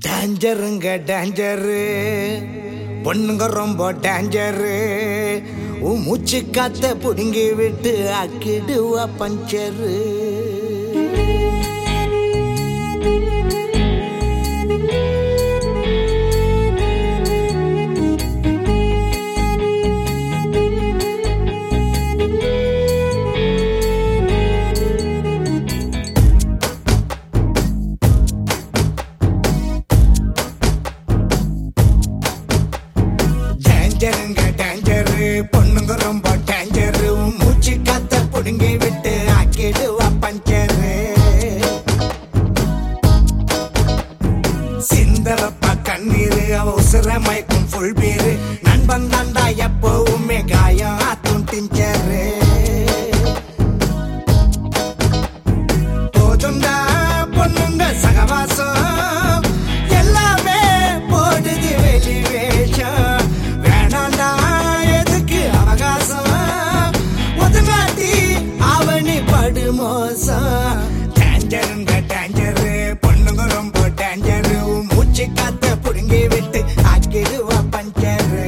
டேஞ்சருங்க danger பொண்ணுங்க ரொம்ப danger உன் மூச்சு காத்த புடுங்கி விட்டு அக்கிடுவா பஞ்சரு டேஞ்சருங்க டேஞ்சரு பொண்ணுங்க ரொம்ப டேஞ்சரு உன் மூச்சு காத்த புடுங்கி விட்டு அக்கிடுவா பஞ்சரு சிந்தரப்பா கண்ணீரு அவ உசுர மயக்கும் ஃபுல் பீரு நண்பன் தாண்டா எப்பவுமே காயம் ஆத்தும் டிஞ்சரு போதுண்டா பொண்ணுங்க சகவாசம் எல்லாமே போடுது வெளி வேஷம் வேணாண்டா எதுக்கு அவகாசம் ஒதுங்காட்டி அவனி படு மோசம் டேஞ்சருங்க டேஞ்சரு பொண்ணுங்க ரொம்ப டேஞ்சரு மூச்சு காத்த புடுங்கி விட்டு ஆக்கிடுவா பஞ்சரு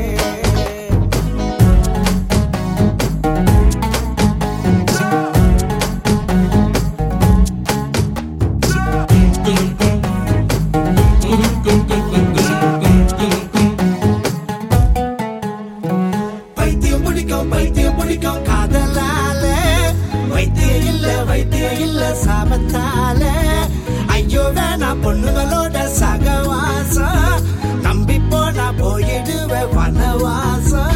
பைத்தியம் பிடிக்கும் பைத்தியம் பிடிக்கும் காதலால வைத்தியம் இல்ல வைத்தியம் இல்ல சாபத்தால ஐயோ வேணா பொண்ணுங்களோட சகவாசம் நம்பி போனா போயிடுவ வனவாசம்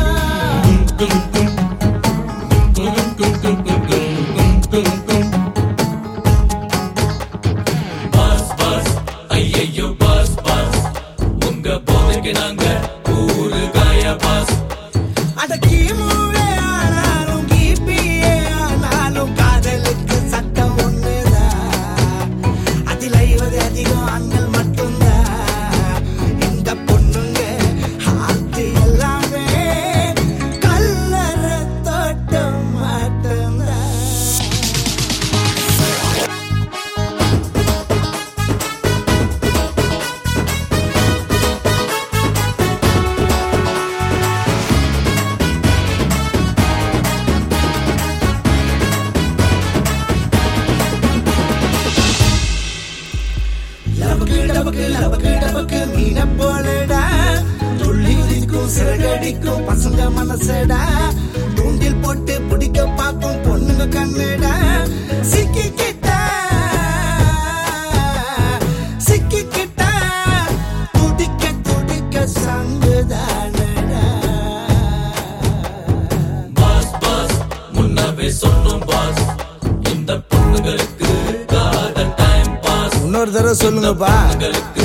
பாஸ் பாஸ் ஐயையோ பாஸ் பாஸ் உங்க போதைக்கு நாங்க ஊரு காய பாஸ் அட கிமுவே ஆனாலும் கிபியே ஆனாலும் காதலுக்கு சட்டம் ஒண்ணுதான் அதில் ஐவது அதிகம் ஆண்கள் மட்டும்தான் இந்த பொண்ணுங்க ஆத்து எல்லாமே கல்லற தோட்டம் மட்டும்தான் லவக்கு டபக்கு லவக்கு டபக்கு மீன போலடா துள்ளி உதிக்கும் சிறகடிக்கும் பசங்க மனசடா தூண்டில் போட்டு பிடிக்க பார்க்கும் பொண்ணுங்க கண்ணுடா சிக்கிக்கிட்டா சிக்கிக்கிட்டா துடிக்க துடிக்க சங்குதானடா பாஸ் பாஸ் முன்னவே சொன்னோம் பாஸ் இந்த பொண்ணுங்களுக்கு காத டைம் பாஸ் இன்னொரு தடவை சொல்லுங்கப்பா உங்களுக்கு